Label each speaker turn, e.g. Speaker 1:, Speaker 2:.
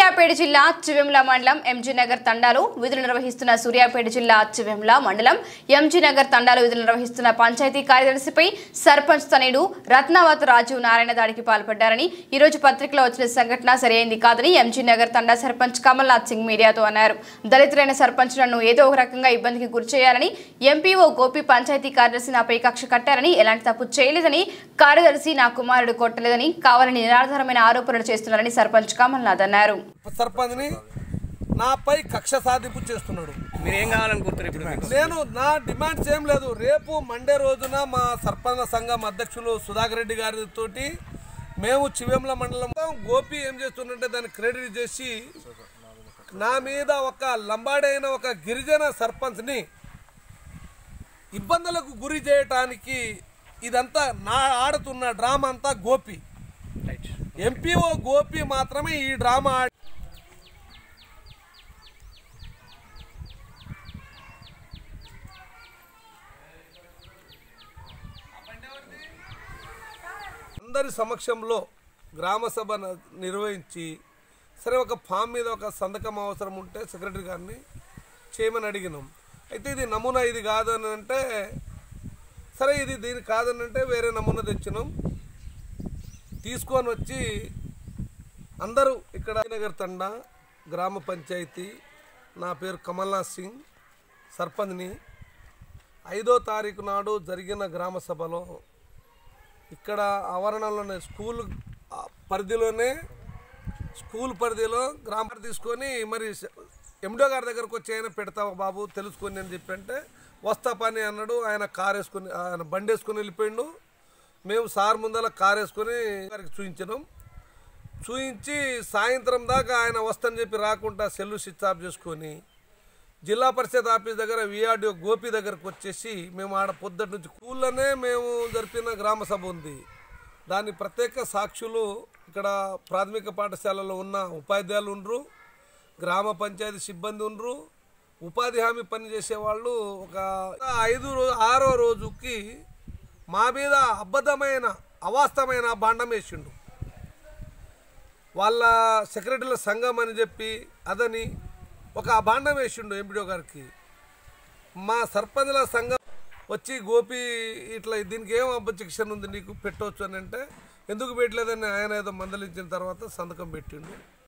Speaker 1: సూర్యాపేట జిల్లా చివెంల మండలం ఎంజీ నగర్ తండాలు విధులు నిర్వహిస్తున్న సూర్యాపేట జిల్లా చివెంల మండలం ఎంజీ నగర్ తండాలు విధులు నిర్వహిస్తున్న పంచాయతీ కార్యదర్శిపై సర్పంచ్ తనయుడు రత్నావత్ రాజు నారాయణ దాడికి పాల్పడ్డారని ఈ రోజు పత్రికలో వచ్చిన సంఘటన సరైంది కాదని ఎంజీ నగర్ తండా సర్పంచ్ కమల్నాథ్ సింగ్ మీడియాతో అన్నారు దళితులైన సర్పంచ్ నన్ను ఏదో ఒక రకంగా ఇబ్బందికి గురిచేయాలని ఎంపీఓ గోపి పంచాయతీ కార్యదర్శి నాపై కక్ష కట్టారని ఎలాంటి తప్పు చేయలేదని కార్యదర్శి నా కుమారుడు కొట్టలేదని కావాలని నిరాధారమైన ఆరోపణలు చేస్తున్నారని సర్పంచ్ కమల్నాథ్ అన్నారు
Speaker 2: సర్పంచ్ని నాపై కక్ష సాధింపు చేస్తున్నాడు
Speaker 3: మీరు ఏం కావాలనుకుంటారు ఇప్పుడు మీకు
Speaker 2: నేను నా డిమాండ్స్ ఏం లేదు రేపు మండే రోజున మా సర్పంచ్ సంఘం అధ్యక్షులు సుధాకర్ రెడ్డి గారితో మేము చివెంల మండలం గోపి ఏం చేస్తుందంటే దాన్ని క్రెడిట్ చేసి నా మీద ఒక లంబాడైన ఒక గిరిజన సర్పంచ్ని ఇబ్బందులకు గురి చేయటానికి ఇదంతా నా ఆడుతున్న డ్రామా అంతా గోపి
Speaker 3: రైట్
Speaker 2: ఎంపీఓ గోపి మాత్రమే ఈ డ్రామా ఆడి అందరి సమక్షంలో గ్రామ సభ న- నిర్వహించి సరే ఒక ఫామ్ మీద ఒక సంతకం అవసరం ఉంటే సెక్రటరీ గారిని చేయమని అడిగినాం అయితే ఇది నమూనా ఇది కాదు అని అంటే సరే ఇది దీని కాదని అంటే వేరే నమూనా తెచ్చినాం తీసుకొని వచ్చి అందరూ ఇక్కడ నగర్ తండా గ్రామ పంచాయతీ నా పేరు కమల్నాథ్ సింగ్ సర్పంచ్ని ఐదో తారీఖు నాడు జరిగిన గ్రామ సభలో ఇక్కడ ఆవరణలోనే స్కూల్ ఆ, పరిధిలోనే స్కూల్ పరిధిలో గ్రామర్ తీసుకొని మరి ఎండో గారి దగ్గరకు వచ్చి ఆయన పెడతావా బాబు తెలుసుకొని అని చెప్పి అంటే వస్తా పని అన్నాడు ఆయన కార్ వేసుకొని ఆయన బండి వేసుకొని వెళ్ళిపోయిండు మేము సార్ ముందర కార్ వేసుకొని గారికి చూపించినాం చూయించి సాయంత్రం దాకా ఆయన వస్తని చెప్పి రాకుండా సెల్లు స్విచ్ ఆఫ్ చేసుకొని జిల్లా పరిషత్ ఆఫీస్ దగ్గర విఆర్డిఓ గోపి దగ్గరకు వచ్చేసి మేము ఆడ పొద్దుటి నుంచి స్కూల్లోనే మేము జరిపిన గ్రామ సభ ఉంది దాని ప్రత్యేక సాక్షులు ఇక్కడ ప్రాథమిక పాఠశాలలో ఉన్న ఉపాధ్యాయులు ఉండరు గ్రామ పంచాయతీ సిబ్బంది ఉండరు ఉపాధి హామీ పనిచేసే వాళ్ళు ఒక ఐదు రోజు ఆరో రోజుకి మా మీద అబద్ధమైన అవాస్తవమైన బాండం వేసిండు వాళ్ళ సెక్రటరీల సంఘం అని చెప్పి అదని ఒక అభాండం వేసిండు ఎంపీడో గారికి మా సర్పంచ్ల సంఘం వచ్చి గోపి ఇట్లా దీనికి ఏం అబ్జెక్షన్ ఉంది నీకు పెట్టవచ్చు అని అంటే ఎందుకు పెట్టలేదని ఆయన ఏదో మందలించిన తర్వాత సంతకం పెట్టిండు